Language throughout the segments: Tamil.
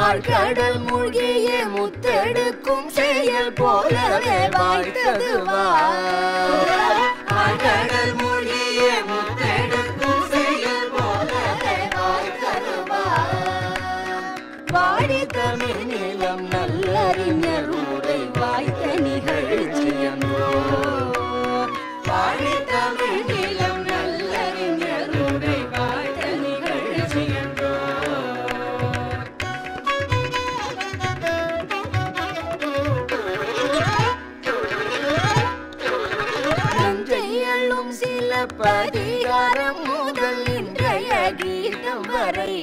ஆழ்கடல் மூழ்கிய முத்தெடுக்கும் செயல் போலவே வாய்த்தது ஆழ்கடல் மூழ்கிய முத்தெடுக்கும் செயல் போலவே வாய்த்தது வாடி தமிழ் நிலம் நல்லறிஞர் உரை வாய்த்த நிகழ்ச்சியன்றோ வாடி தமிழ் நிலம் நல்லறிஞர் உரை வாய்த்த நிகழ்ச்சியன்றோ நஞ்சையள்ளும் சில பதிகாரம் முதல் இன்றைய கீதம் வரை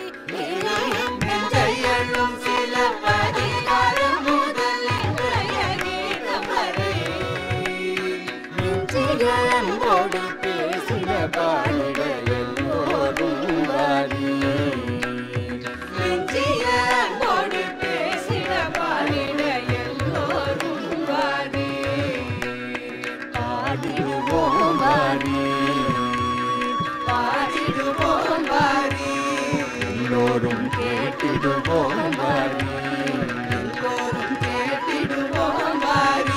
நஞ்சையள்ளும் சில பதிகாரம் முதல் இன்றைய கீதம் வரை நெஞ்சிகளோடு பேசின பாடிட எல்லோரும் வாரி நெஞ்சிகளோடு பேசின பாடிட எல்லோரும் வாரி பாடிடுவோம் வாரி பாடிடுவோம் வாரி எல்லோரும் கேட்டிடுவோம் வாரி எல்லோரும் கேட்டிடுவோம் வாரி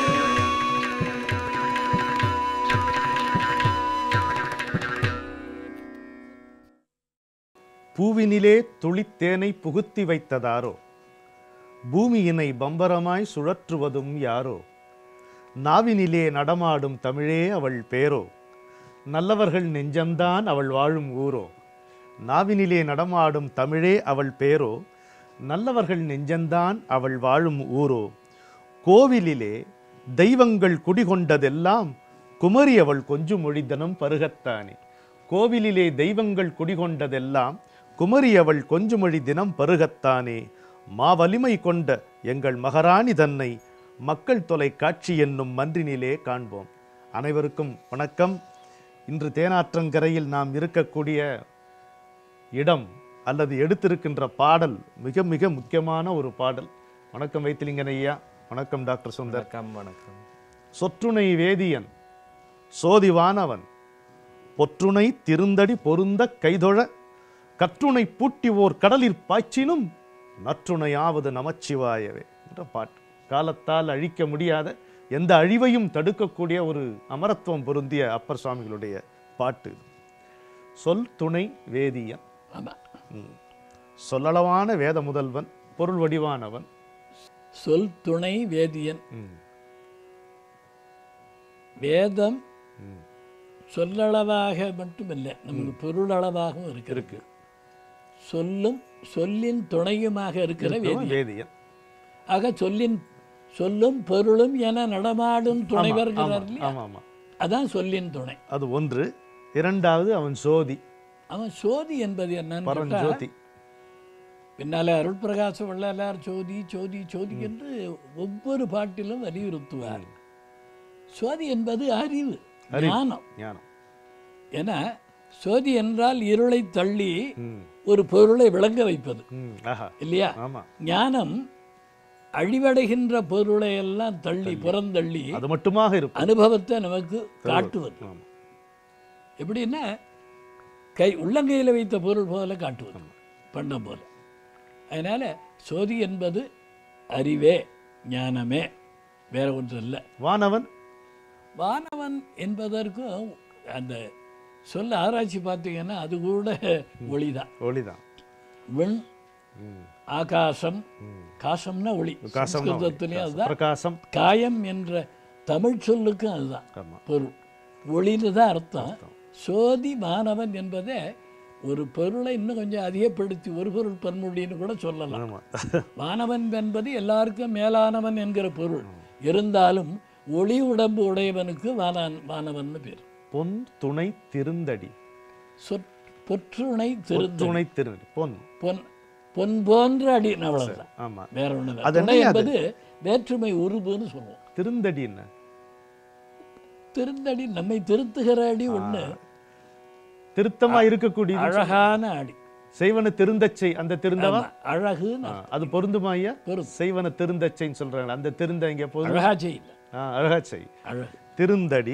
பூவினிலே துளித்தேனை புகுத்தி வைத்ததாரோ பூமியினை பம்பரமாய் சுழற்றுவதும் யாரோ நாவினிலே நடமாடும் தமிழே அவள் பேரோ நல்லவர்கள் நெஞ்சம்தான் அவள் வாழும் ஊரோ நாவினிலே நடமாடும் தமிழே அவள் பேரோ நல்லவர்கள் நெஞ்சம்தான் அவள் வாழும் ஊரோ கோவிலிலே தெய்வங்கள் குடிகொண்டதெல்லாம் குமரி அவள் கொஞ்சு மொழிதனம் பருகத்தானே கோவிலிலே தெய்வங்கள் குடிகொண்டதெல்லாம் குமரி அவள் கொஞ்சுமொழி தினம் பருகத்தானே மாவலிமை கொண்ட எங்கள் மகாராணி தன்னை மக்கள் தொலைக்காட்சி என்னும் மன்றினிலே காண்போம் அனைவருக்கும் வணக்கம் இன்று தேனாற்றங்கரையில் நாம் இருக்கக்கூடிய இடம் அல்லது எடுத்திருக்கின்ற பாடல் மிக மிக முக்கியமான ஒரு பாடல் வணக்கம் வைத்திலிங்கன் ஐயா வணக்கம் டாக்டர் சுந்தர் வணக்கம் வணக்கம் சொற்றுணை வேதியன் சோதிவானவன் பொற்றுணை திருந்தடி பொருந்த கைதொழ கற்றுணை பூட்டி ஓர் கடலிற் பாய்ச்சினும் நற்றுணையாவது நமச்சிவாயவே என்ற பாட்டு காலத்தால் அழிக்க முடியாத எந்த அழிவையும் தடுக்கக்கூடிய ஒரு அமரத்துவம் பொருந்திய அப்பர் சுவாமிகளுடைய பாட்டு சொல் துணை வேதியன் ஆமா ம். சொல்லளவான வேத முதல்வன் பொருள் வடிவானவன் சொல் துணை வேதியன் ம். வேதம் ம். சொல்லளவாக மட்டுமல்ல நமக்கு பொருளளவாகவும் இருக்கு இருக்கு சொல்லும் சொல்லின் துணையுமாக இருக்கிற இருக்கவன் வேதியன் வேதியன் ஆக சொல்லின் சொல்லும் பொருளும் என நடமாடும் துணைவர்கிறார் இல்லையா ஆமா ஆமா அதான் சொல்லின் துணை அது ஒன்று இரண்டாவது அவன் சோதி அவன் சோதி என்பது என்னன்னு கேட்டா, பரஞ்சோதி பின்னால அருள் பிரகாச வள்ளலார் சோதி சோதி சோதி என்று ஒவ்வொரு பாட்டிலும் வலியுறுத்துவார் சோதி என்பது அறிவு அறிவு. ஞானம் ஞானம் ஏன்னா சோதி என்றால் இருளை தள்ளி ம், ஒரு பொருளை விளங்க வைப்பது ம், ஆஹா இல்லையா ஆமா ஞானம் அழிவடைகின்ற பொருளை எல்லாம் தள்ளி புறந்தள்ளி அது மட்டுமாக இருக்கும் அனுபவத்தை நமக்கு காட்டுவது ஆமா எப்படின்னா கை உள்ளங்கையில் வைத்த பொருள் போல காட்டுவது பண்டம் போல அதனால சோதி என்பது அறிவே ஞானமே வேற ஒன்றும் இல்லை வானவன் வானவன் என்பதற்கும் அந்த சொல்ல ஆராய்ச்சி பார்த்தீங்கன்னா அது கூட ஒளிதான் ஒளிதான் விண் ம், ஆகாசம் ம். காசம்னா ஒளி காசம்னா ஒளி. சம்ஸ்கிருதத்திலையும் அதுதான் பிரகாசம் காயம் என்ற தமிழ் சொல்லுக்கும் அதுதான் ஆமா பொருள் ஒளின்னு தான் அர்த்தம் சோதி மாணவன் என்பதை ஒரு பொருளை இன்னும் கொஞ்சம் அதிகப்படுத்தி ஒரு பொருள் பன்மொழின்னு கூட சொல்லலாம் ஆமா வானவன் என்பது எல்லாருக்கும் மேலானவன் என்கிற பொருள் இருந்தாலும் ஒளி உடம்பு உடையவனுக்கு வானான் வானவன் பேர் பொன் துணை திருந்தடி சொற் பொற்றுணை திருந்த துணை திருந்தடி பொன் பொன் பொன் போன்ற அடி அவ்வளவுதான் ஆமா வேற ஒண்ணு அது துணை என்னையா அது? என்பது வேற்றுமை உருபுன்னு சொல்லுவோம் திருந்தடி என்ன திருந்தடி நம்மை திருத்துகிற அடி ஒண்ணு திருத்தமா இருக்கக்கூடியது அழகான அடி செய்வன திருந்தச்சை அந்த திருந்தவா ஆமா, அழகுன்னு ஆ, அது பொருந்துமா ஐயா பொருந்தும். செய்வன திருந்தச்சைன்னு சொல்றாங்க அந்த திருந்த இங்க பொருந்தும் அழகா செய்யல ஆ, அழகா செய் அழகு திருந்தடி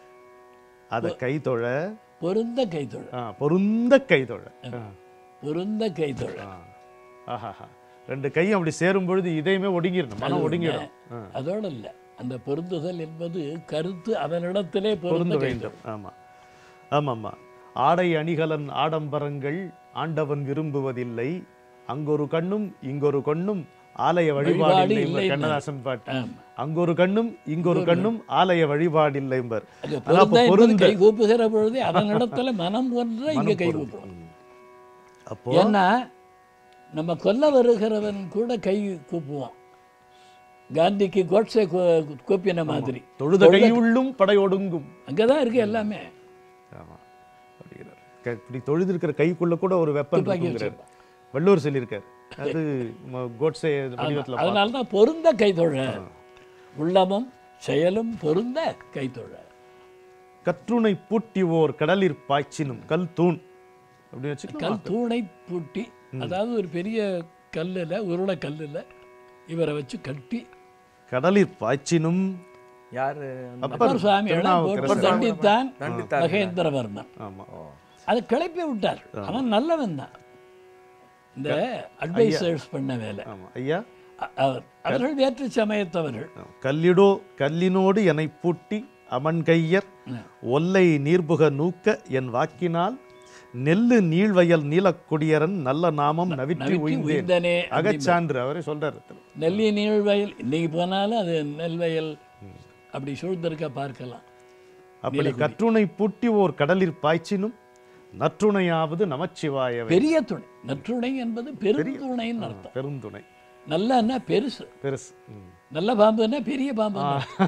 அத கைதொழ பொருந்த கைத்தொழ ஆ, பொருந்த கைதொழ ஆ, பொருந்த கைத்தொழ ஆ. ஆஹாஹா ரெண்டு கையும் அப்படி சேரும் பொழுது இதையுமே ஒடுங்கிடணும் மனம் ஒடுங்கிடும் ஆ. அதோட இல்லை அந்த பொருந்துதல் என்பது கருத்து அதனிடத்திலே பொருந்த பொருந்த வேண்டும் ஆமா ஆமாம்மா ஆடை அணிகலன் ஆடம்பரங்கள் ஆண்டவன் விரும்புவதில்லை அங்கொரு கண்ணும் இங்கொரு கண்ணும் ஆலய வழிபாடு வழிபாடு இல்லை இல்லை கண்ணதாசன் பாட்டு ஆமா. அங்கொரு கண்ணும் இங்கொரு கண்ணும் ஆலய வழிபாடு இல்லைம்பர் அது அதான் அப்ப பொருந்த என்பது பொருந்த கை கூப்புகிற பொழுது அதனிடத்துல மனம் ஒன்ற இங்க கை கூப்புறோம் அப்போ ஏன்னா நம்ம கொல்ல வருகிறவன் கூட கை கூப்புவான் காந்திக்கு கோட்ஸே கூ- கூப்பின மாதிரி தொழுத கையுள்ளும் படை ஒடுங்கும் அங்கதான் இருக்கு எல்லாமே ஆமா அப்படிங்கிறார் க- இப்படி தொழுதிருக்கிற கைக்குள்ள கூட ஒரு வெப்பன் துப்பாக்கி இருக்குங்கிறார் வள்ளுவர் சொல்லியிருக்கார் அது ம- கோட்ஸே வடிவத்துல பா- அதனால தான் பொருந்த கைத்தொழ உள்ளமும் செயலும் பொருந்த கைத்தொழ கற்றுணை பூட்டிவோர் கடலிற் பாய்ச்சினும் கல் தூண் அப்படின்னு வச்சுக்கலாம் கல் தூணை பூட்டி அதாவது ஒரு பெரிய கல்லுல உருளை கல்லுல இவரை வச்சு கட்டி கடலிற் பாய்ச்சினும் யாரு அந்த அப்பர் அப்பர் சுவாமிகளை திருநாவுக்கரசர். போட்டு தண்டித்தான் தண்டித்தார் மகேந்திரவர்மன் ஆமா அதை கிளப்பி விட்டார் அவன் நல்லவன் தான் இந்த அட்வைசர்ஸ் பண்ண வேலை ஆமா ஐயா அ- அவர் அவர்கள் வேற்று சமயத்தவர்கள் கல்லிடோ கல்லினோடு என்னை பூட்டி அமன் கையர் ஒல்லை நீர்புக நூக்க என் வாக்கினால் நெல்லு நீழ்வயல் நீலக்குடியரன் நல்ல நாமம் நவிற்றி நவிற்றி உய்ந்தேன் உய்ந்தனே அகச்சான்று அவரே சொல்றாரு நெல்லி நீழ்வயல் இன்னைக்கு போனாலும் அது நெல்வயல் அப்படி சூழ்ந்திருக்க பார்க்கலாம் அப்படி கற்றுணை பூட்டி ஓர் கடலிற் பாய்ச்சினும் நற்றுணையாவது நமச்சிவாயவே பெரிய துணை நற்றுணை என்பது பெருந்துணைன்னு அர்த்தம் பெருந்துணை நல்லன்னா பெருசு பெருசு ம். நல்ல பாம்புன்னா பெரிய பாம்பு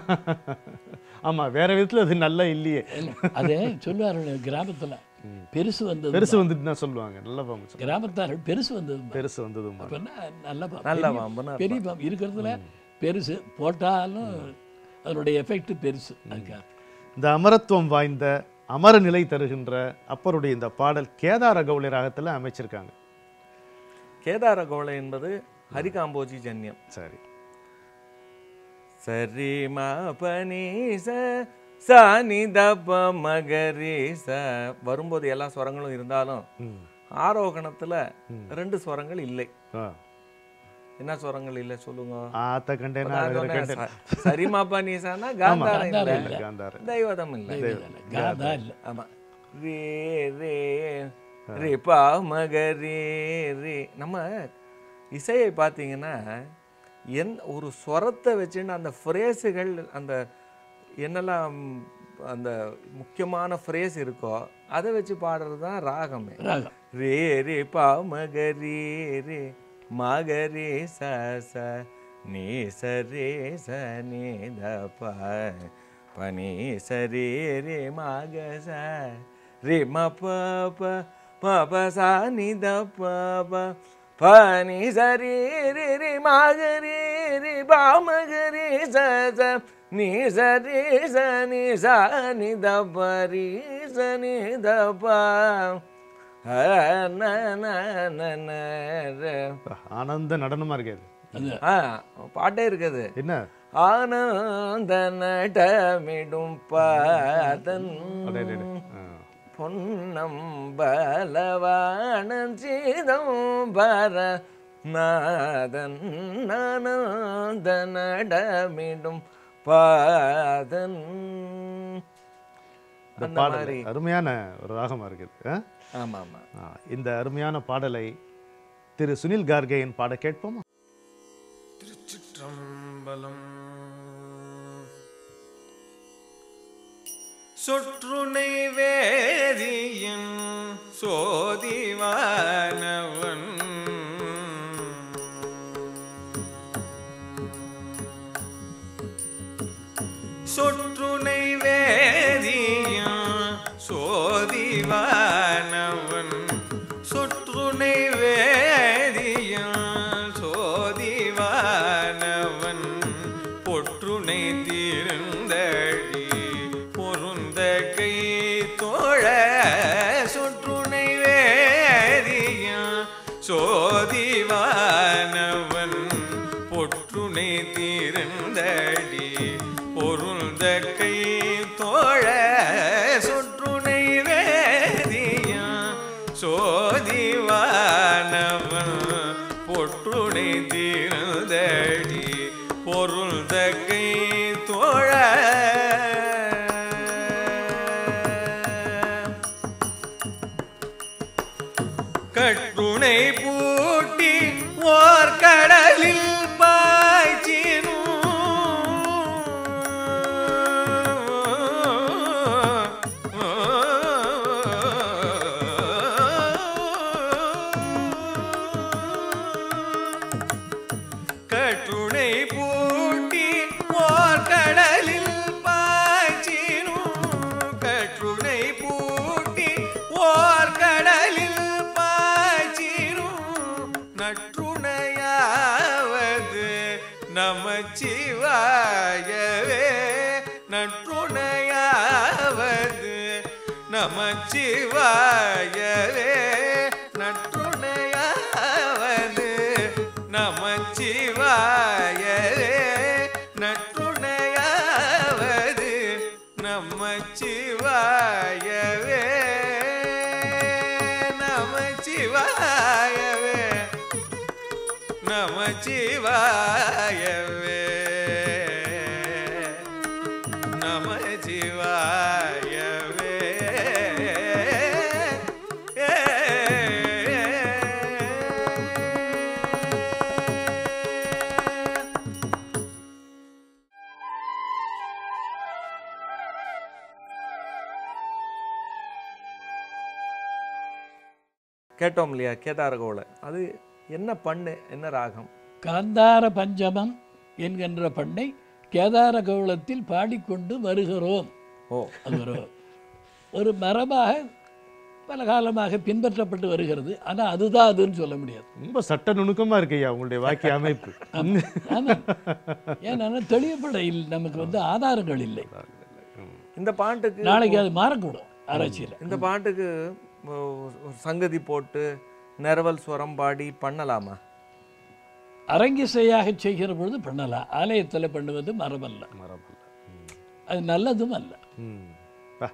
ஆமா வேற விதத்துல அது நல்லா இல்லையே அதே சொல்லுவார்கள் கிராமத்துல பெருசு வந்தது பெருசு வந்துட்டு தான் சொல்லுவாங்க நல்ல பாம்பு சொல்லுவாங்க. கிராமத்தார்கள் பெருசு வந்தது பெருசு வந்ததுமா அப்படின்னா நல்ல பாம்பு நல்ல பெரிய- பாம்புன்னு பெரிய பாம்பு இருக்கிறதுல பெருசு போட்டாலும் அதனுடைய எஃபெக்ட் பெருசு அதுக்காக இந்த அமரத்துவம் வாய்ந்த அமர நிலை தருகின்ற அப்பருடைய இந்த பாடல் கேதார கௌளி ராகத்துல அமைச்சிருக்காங்க கேதார கோளை என்பது ஹரிகாம்போஜி ஜன்யம் சரி சரி மா பனி ச சானி தப்ப மகரி ச வரும்போது எல்லா ஸ்வரங்களும் இருந்தாலும் ம். ஆரோகணத்துல ரெண்டு ஸ்வரங்கள் இல்லை ஆ. என்ன ஸ்வரங்கள் இல்லை சொல்லுங்க ஆத்த கண்டேனா நான் அழகர சொன்னேன், கண்டேன் ச- சரிமா பனிசானா காந்தாரம் இல்லை இல்லை. காந்தார தெய்வதம் இல்லை காதா இல்லை ஆமா ரே ரே ரே பா மக ரே ரே நம்ம இசையை பார்த்தீங்கன்னா என் ஒரு ஸ்வரத்தை வச்சுன்னு அந்த ஃப்ரேஸுகள் அந்த என்னெல்லாம் அந்த முக்கியமான ஃப்ரேஸ் இருக்கோ அதை வச்சு பாடுறது தான் ராகமே ராகம் ரே ரே பா மக ரே ரே மக ரே ச ச நீ ச ரே ச நீ த ப ப நீ ச ரே ரே மக ச ரே ம ப ப ப ப ச நீ த ப ப ப நீ ச ரே ரே ரே மக ரே ரே பா மக ரே ச ச நீ ச ரே ச நீ ச நீ த ப ரீ ச நீ த ப ஆ, ந, ந, ந, ந, ர. ஆனந்த நடனமா இருக்காது ஆ, பாட்டே இருக்குது என்ன ஆனந்த நடமிடும் பாதன் அடேடேடே. ஆ. பொன்னம்பலவாணன் சீதம்பர நாதன் ஆனந்த நடமிடும் பாதன் இந்த அந்த பாடல் மாதிரி அருமையான ஒரு ராகமா இருக்குது ஆ? ஆமா ஆமா ஆ, இந்த அருமையான பாடலை திரு சுனில் கார்கேயின் பாட கேட்போமா திருச்சிற்றம்பலம் சொற்றுனை வேதியன் சோதிவானவன் சொற்றுனை வேதியன் சோதிவானவன் சொற்றுனை வேதியன் சோதிவானவன் பொற்றுனை தீர்ந்தடி பொருந்த கை தோழ சொற்றுனை வேதியன் சோதிவானவன் பொற்றுனை தீர்ந்தடி பொருந்த கை தோழ சொற்றுனை வேதியன் சோதிவானவன் கட்டுணை பூட்டி ஓர் கடலில் பாய்ச்சினும் கட்டுணை பூட்டி ஓர் கடலில் பாய்ச்சினும் கட்டுணை பூட்டி ஓர் கடலில் பாய்ச்சினும் நற்றுணையாவது நமச்சிவாயவே நற்றுணையாவது நமச்சிவாயவே நற்றுணையாவது நமச்சிவாயவே நற்றுணையாவது நமச்சிவாயவே நமச்சிவாயவே நமச்சிவாயவே நமச்சிவாயவே கேட்டோம் இல்லையா கேதாரகோளை அது என்ன பண்ணு என்ன ராகம் காந்தார பஞ்சமம் என்கின்ற பண்ணை கேதார கௌளத்தில் பாடிக்கொண்டு வருகிறோம் ஓ அது ஒரு ஒரு மரபாக பல காலமாக பின்பற்றப்பட்டு வருகிறது ஆனா அதுதான் அதுன்னு சொல்ல முடியாது ரொம்ப சட்ட நுணுக்கமா இருக்கு ஐயா உங்களுடைய வாக்கிய அமைப்பு ஆமா ஏன்னா தெளிவுபட இல்லை நமக்கு வந்து ஆதாரங்கள் இல்லை இந்த பாட்டுக்கு நாளைக்கு அது மாறக்கூடும் ஆராய்ச்சியில் இந்த பாட்டுக்கு ஒ- ஒரு சங்கதி போட்டு நிரவல் ஸ்வரம் பாடி பண்ணலாமா அரங்கிசையாக செய்கிற பொழுது பண்ணலாம் ஆலயத்தில் பண்ணுவது மரபல்ல மரபல்ல அது நல்லதும் அல்ல ம். பா.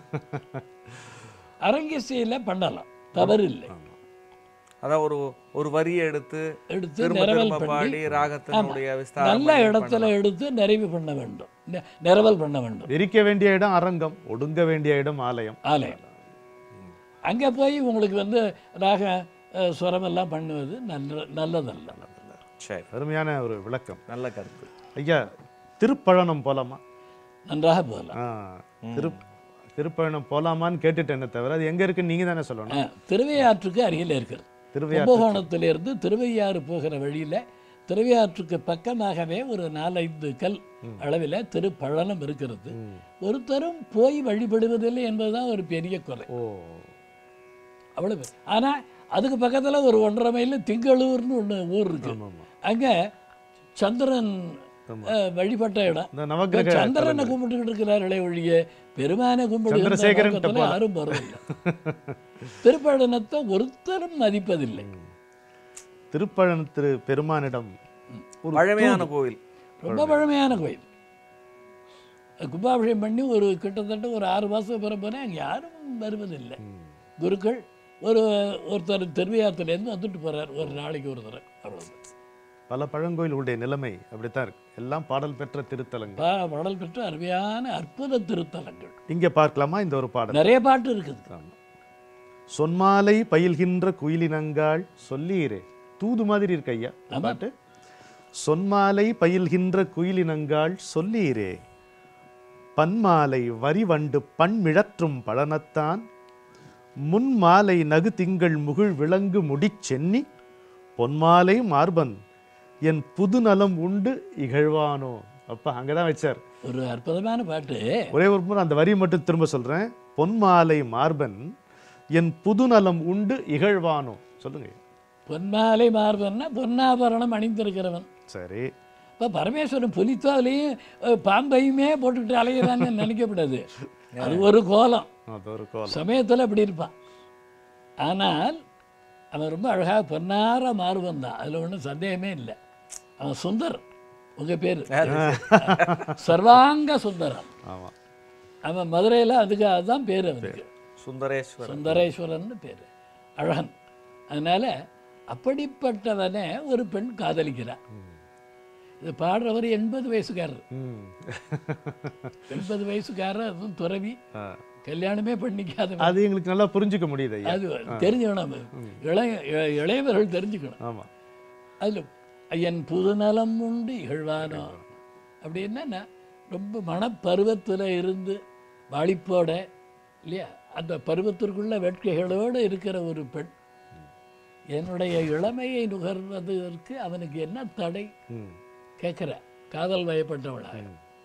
அரங்கிசையில் பண்ணலாம் தவறு இல்லை அதான் ஒரு ஒரு வரியை எடுத்து எடுத்து திரும்ப நிரவல் திரும்ப பண்ணி பாடி ராகத்தினுடைய விஸ்தாரம் நல்ல பண்ணி இடத்துல எடுத்து நிறைவு பண்ண வேண்டும் நி- நிரவல் பண்ண வேண்டும் எரிக்க வேண்டிய இடம் அரங்கம் ஒடுங்க வேண்டிய இடம் ஆலயம் ஆலயம் அங்கே போய் உங்களுக்கு வந்து ராக அஹ், சுரமெல்லாம் பண்ணுவது நல்ல நல்லதல்ல பண்ணலாம். சரி அருமையான ஒரு விளக்கம் நல்ல கருத்து ஐயா திருப்பழனம் போலாமா நன்றாக போகலாம் ஆ, திரு திருப்பழனம் போலாமான்னு கேட்டுட்டேனே தவிர அது எங்க இருக்குன்னு நீங்க தானே சொல்லணும் அஹ், திருவையாற்றுக்கு அருகில் இருக்கிறது திருவையாற்று கும்பகோணத்திலிருந்து திருவையாறு போகிற வழியில் திருவையாற்றுக்கு பக்கமாகவே ஒரு நாலைந்து கல் அளவில் திருப்பழனம் இருக்கிறது ஒருத்தரும் போய் வழிபடுவதில்லை என்பதுதான் ஒரு பெரிய குறை ஓ அவ்வளவு ஆனா அதுக்கு பக்கத்துல ஒரு ஒன்றரை மைல் திங்களூர்னு ஒண்ணு ஊர் இருக்கு ஆமா. அங்க சந்திரன் அஹ், வழிபட்ட இடம் இந்த நவக்கிரக சந்திரனை கும்பிட்டுக்கிட்டு இருக்கிறார்களே ஒழிய பெருமானை கும்பிடுகிற சந்திரசேகரன் நோக்கத்துல போல. யாரும் போறதில்லை திருப்பழனத்தை ஒருத்தரும் மதிப்பதில்லை திருப்பழன திரு பெருமானிடம் ஒரு பழமையான கோவில் ரொம்ப பழமையான கோயில் கும்பாபிஷேகம் பண்ணி ஒரு கிட்டத்தட்ட ஒரு ஆறு மாதம் பிறப்போனே அங்கே யாரும் வருவதில்லை குருக்கள் ஒரு ஒருத்தர் திருவையாத்துலேருந்து வந்துட்டு போறார் ஒரு நாளைக்கு ஒரு தடவை அவ்வளவுதான் பல பழங்கோயிலுடைய நிலைமை அப்படித்தான் இருக்கு எல்லாம் பாடல் பெற்ற திருத்தலங்கள் பா- பாடல் பெற்ற அருமையான அற்புத திருத்தலங்கள் இங்க பார்க்கலாமா இந்த ஒரு பாடல் நிறைய பாட்டு இருக்குது ஆமா. சொன்மாலை பயில்கின்ற குயிலினங்காள் சொல்லீரே தூது மாதிரி இருக்கு ஐயா இந்த பாட்டு சொன்மாலை பயில்கின்ற குயிலினங்காள் சொல்லீரே பன்மாலை வரி வண்டு பண்மிழற்றும் பழனத்தான் முன்மாலை நகு திங்கள் முகிழ் விளங்கு முடிச் சென்னி பொன்மாலை மார்பன் என் புது நலம் உண்டு இகழ்வானோ அப்பா அங்கதான் வச்சார் ஒரு அற்புதமான பாட்டு ஒரே ஒரு முறை அந்த வரி மட்டும் திரும்ப சொல்றேன் பொன்மாலை மார்பன் என் புது நலம் உண்டு இகழ்வானோ சொல்லுங்க பொன்மாலை மார்பன்னா பொன்னாபரணம் அணிந்திருக்கிறவன் சரி இப்போ பரமேஸ்வரன் புலித்தோலையும் அஹ், பாம்பையுமே போட்டுக்கிட்டு அலையிறான்னு நினைக்கக்கூடாது அது ஒரு கோலம் அது ஒரு கோலம் சமயத்தில் அப்படி இருப்பான் ஆனால் அவன் ரொம்ப அழகாக பொன்னார மாறுவன் தான் அதில் ஒன்றும் சந்தேகமே இல்லை அவன் சுந்தர் உங்கள் பேர் சர்வாங்க சுந்தரம் ஆமா அவன் மதுரையில் அதுக்கு அதுதான் பேர் அவனுக்கு சுந்தரேஸ்வரர் சுந்தரேஸ்வரன் பேர் அழகன் அதனால் அப்படிப்பட்டவனை ஒரு பெண் காதலிக்கிறான் இது பாடுறவர் எண்பது வயசுக்காரர் ம் எண்பது வயசுக்காரர் அதுவும் துறவி ஆ, கல்யாணமே பண்ணிக்காத அது எங்களுக்கு நல்லா புரிஞ்சுக்க முடியுது ஐயா அது தெரிஞ்சுக்கணும் அது. இளைய இ- இளையவர்கள் தெரிஞ்சுக்கணும் ஆமா அதில் என் புதுநலம் உண்டு இகழ்வானோ அப்படி என்னன்னா ரொம்ப மனப்பருவத்தில் இருந்து வாலிப்போட இல்லையா அந்த பருவத்திற்குள்ள வேட்கைகளோடு இருக்கிற ஒரு பெண் என்னுடைய இளமையை நுகர்வதற்கு அவனுக்கு என்ன தடை ம் கேட்குற காதல் வயப்பட்டவளாக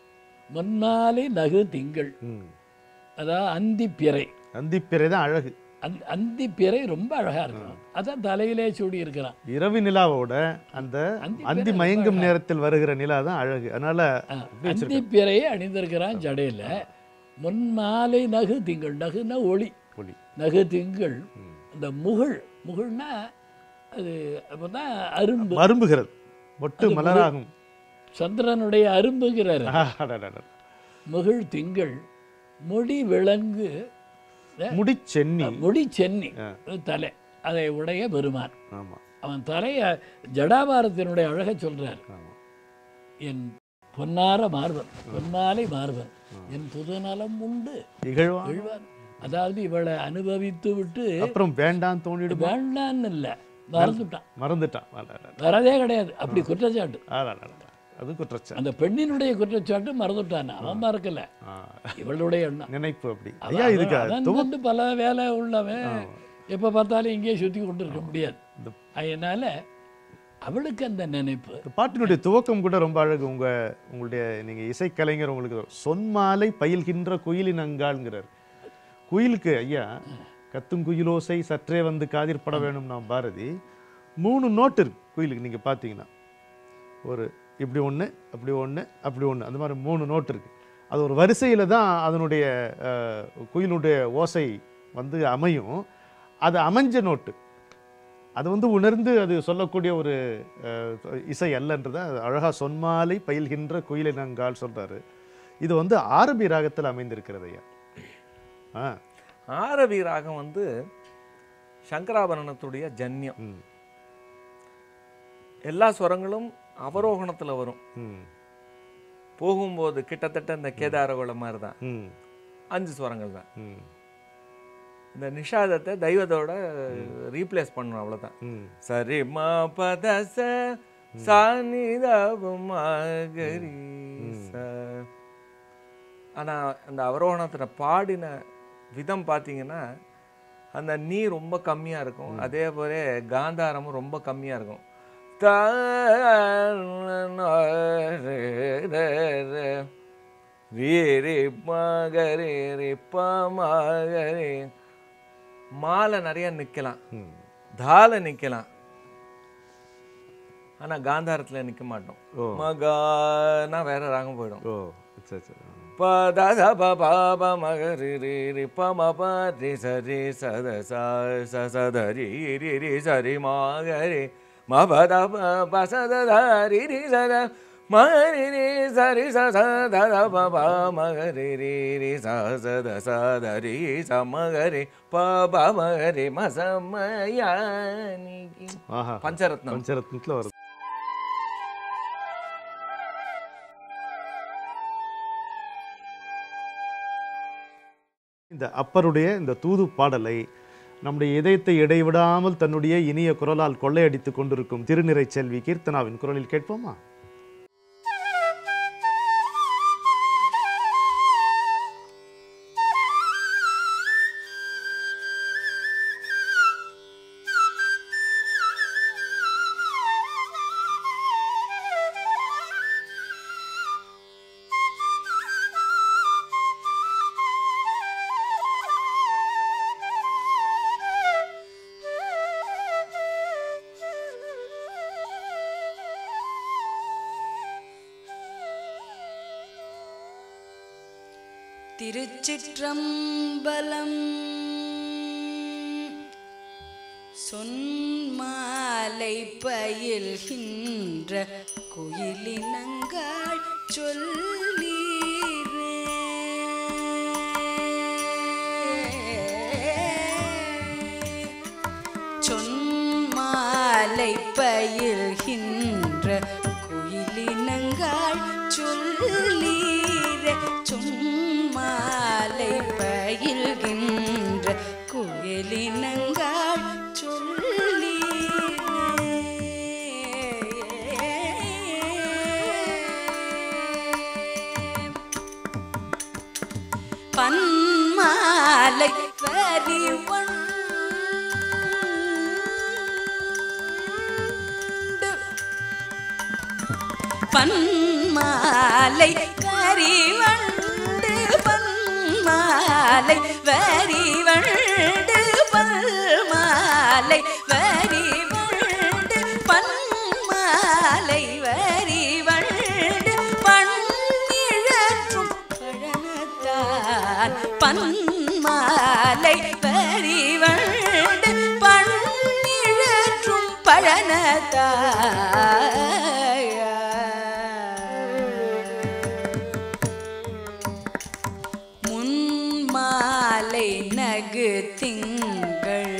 முன்னாலே நகு திங்கள் ம் அதாவது அந்தி பிறை அந்திப்பிறை தான் அழகு அந் அந்தி பிறை ரொம்ப அழகா இருக்கும் அதான் தலையிலே சூடி இருக்கிறான் இரவு நிலாவோட அந்த அந்தி அந்தி பிறை மயங்கும் நேரத்தில் வருகிற நிலா தான் அழகு அதனால இப்படி அந்தி வச்சிருக்காங்க. பிறையை அணிந்திருக்கிறான் ஜடையில முன்மாலை நகு திங்கள் நகுன்னா ஒளி ஒளி நகு திங்கள் இந்த முகில் முகில்னா அது அப்பதான் அரும்பு மரும்புகிறது மொட்டு அது மலராகும் சந்திரனுடைய அரும்புகிறார் அடடடட. முகில் திங்கள் முடி விலங்கு முடி சென்னி முடி சென்னி தலை அதை உடைய பெருமான் ஆமா அவன் தலைய ஜடாபாரத்தினுடைய அழகை சொல்றார் ஆமா என் பொன்னார மார்பன் பொன்னாலை மார்பன் என் புதுநலம் உண்டு இகழ்வான் எழுவான் அதாவது இவளை அனுபவித்து விட்டு அப்புறம் வேண்டாம் தோணிடுமா வேண்டான்னு இல்லை மறந்துட்டான் மறந்துட்டான் அடடட. வரதே கிடையாது அப்படி குற்றச்சாட்டு அடடட. அது குற்றச்சாட்டு அந்த பெண்ணினுடைய குற்றச்சாட்டு மறந்துட்டான் அவன் மறக்கல ஆ. இவளுடைய எண்ணம் நினைப்பு அப்படி அவன் ஐயா இதுக்கு அவன் துவ- வந்து பல வேலை உள்ளவன் எப்போ பார்த்தாலும் இங்கேயே சுற்றி கொண்டு இருக்க முடியாது இந்த- அதனால அவளுக்கு அந்த நினைப்பு இந்த பாட்டினுடைய துவக்கம் கூட ரொம்ப அழகு உங்க உங்களுடைய நீங்க இசைக்கலைஞர் உங்களுக்கு சொன்மாலை பயில்கின்ற குயிலின் அங்காள்ங்கிறார் குயிலுக்கு ஐயா கத்தும் குயிலோசை சற்றே வந்து காதில் பட வேணும் நாம் பாரதி மூணு நோட்டு இருக்கு குயிலுக்கு நீங்க பார்த்தீங்கன்னா ஒரு இப்படி ஒன்று அப்படி ஒன்று அப்படி ஒன்று அந்த மாதிரி மூணு நோட்டு இருக்கு அது ஒரு வரிசையில் தான் அதனுடைய அஹ், குயிலுடைய ஓசை வந்து அமையும் அது அமைஞ்ச நோட்டு அது வந்து உணர்ந்து அது சொல்லக்கூடிய ஒரு அஹ், இசை அல்லன்றத அழகா சொன்மாலை பயில்கின்ற குயிலினங்கால் சொல்றாரு இது வந்து ஆரபி ராகத்தில் அமைந்திருக்கிறது ஐயா ஆ ஆரவி ராகம் வந்து சங்கராபரணத்துடைய ஜன்யம் ம் எல்லா ஸ்வரங்களும் அவரோகணத்துல வரும் ம் போகும்போது கிட்டத்தட்ட இந்த கேதாரகுல மாதிரி தான் ம் அஞ்சு ஸ்வரங்கள் தான் ம் இந்த நிஷாதத்தை தெய்வத்தோட ரீப்ளேஸ் பண்ணணும் அவ்வளவுதான் ம் சரி மா பதச சாநிதவு மகரி ச ஆனா அந்த அவரோகணத்துல பாடின விதம் பார்த்தீங்கன்னா அந்த நீ ரொம்ப கம்மியா இருக்கும் அதே போல காந்தாரமும் ரொம்ப கம்மியா இருக்கும் த ரீ ரே மகரே ரே ப மகரே மாலை நிறைய நிக்கலாம் ம் தால நிக்கலாம் ஆனா காந்தாரத்துல நிக்க மாட்டோம் ஓ. மகானா வேற ராகம் போயிடும் ஓ சரி சரி ப த த ப ப ப ம க ரி ரி ரி ப ம ப ரி ச ரி ச த ச ச ச த ரி ரி ரி ச ரி ம க ரி ம ப த ப ப ச த த ரி ரி ச த ம ரி ரி ச ரி ச ச த த ப ப ம க ரி ரி ரி ச ச த ச த ரி ச ம க ரி ப ப ம க ரி ம ச ம ய நி கி. ஆஹா பஞ்சரத்னம் பஞ்சரத்னத்தில் வருது இந்த அப்பருடைய இந்த தூது பாடலை நம்முடைய இதயத்தை இடைவிடாமல் தன்னுடைய இனிய குரலால் கொள்ளையடித்துக் கொண்டிருக்கும் திருநிறை செல்வி கீர்த்தனாவின் குரலில் கேட்போமா திருச்சிற்றம்பலம் சொன்மாலை பயில்கின்ற குயிலினங்கள் சொல்லீரே சொன்மாலை பயில்கின்ற குயிலினங்கள் சொல்லீரே சொன்மாலை பயில் பன்மாலை வரிவண்டு பன்மாலை வரிவண்டு பல்மாலை வரிவண்டு பன்மாலை வரிவண்டு பண்ணிழற்றும் பழனத்தான் பன்மாலை வரிவண்டு பண்ணிழற்றும் பழனத்தாய் முன்மாலை நகு திங்கள்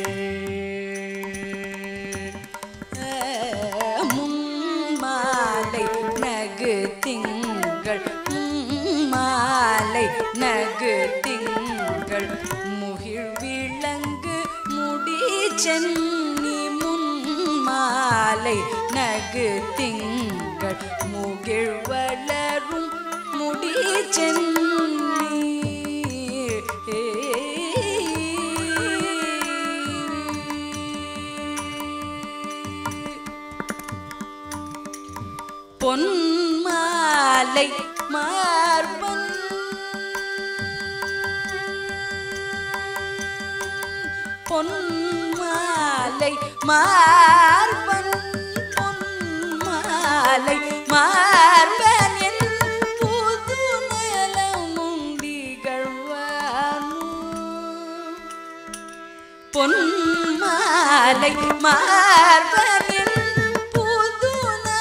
முன்மாலை நகு திங்கள் மாலை நகு திங்கள் முகிழ் விளங்கு முடி சென்னி முன்மாலை நகு திங்கள் முகிழ் வளரும் முடி சென்னி பொன்மாலை மார்பன் பொன்மாலை மார்பன் பொன்மாலை மார்பன் என் புது நலமுண்டிகழ்வானும் பொன்மாலை மார்பனின் புது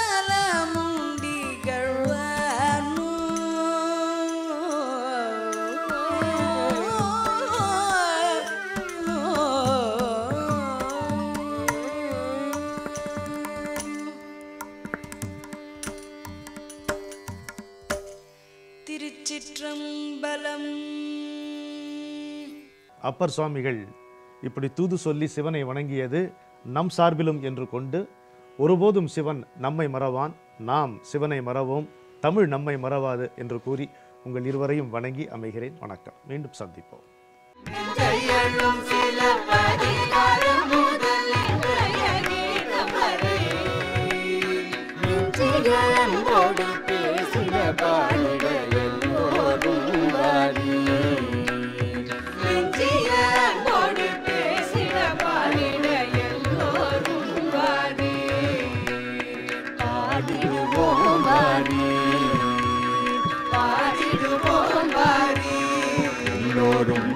நலமுண்டிகழ்வானு திருச்சிற்றம்பலம் அப்பர் சுவாமிகள் இப்படி தூது சொல்லி சிவனை வணங்கியது நம் சார்பிலும் என்று கொண்டு ஒருபோதும் சிவன் நம்மை மறவான் நாம் சிவனை மறவோம் தமிழ் நம்மை மறவாது என்று கூறி உங்கள் இருவரையும் வணங்கி அமைகிறேன் வணக்கம் மீண்டும் சந்திப்போம் கையெழும் சில பதிகாரம் முதல் இன்றைய கீதம் வரை நெஞ்சிகளோடு பேசின பாடிட எல்லோரும் வாரி நெஞ்சிகளோடு பேசின பாடிட எல்லோரும் வாரி பாடிடுவோம் வாரி பாடிடுவோம் வாரி எல்லோரும்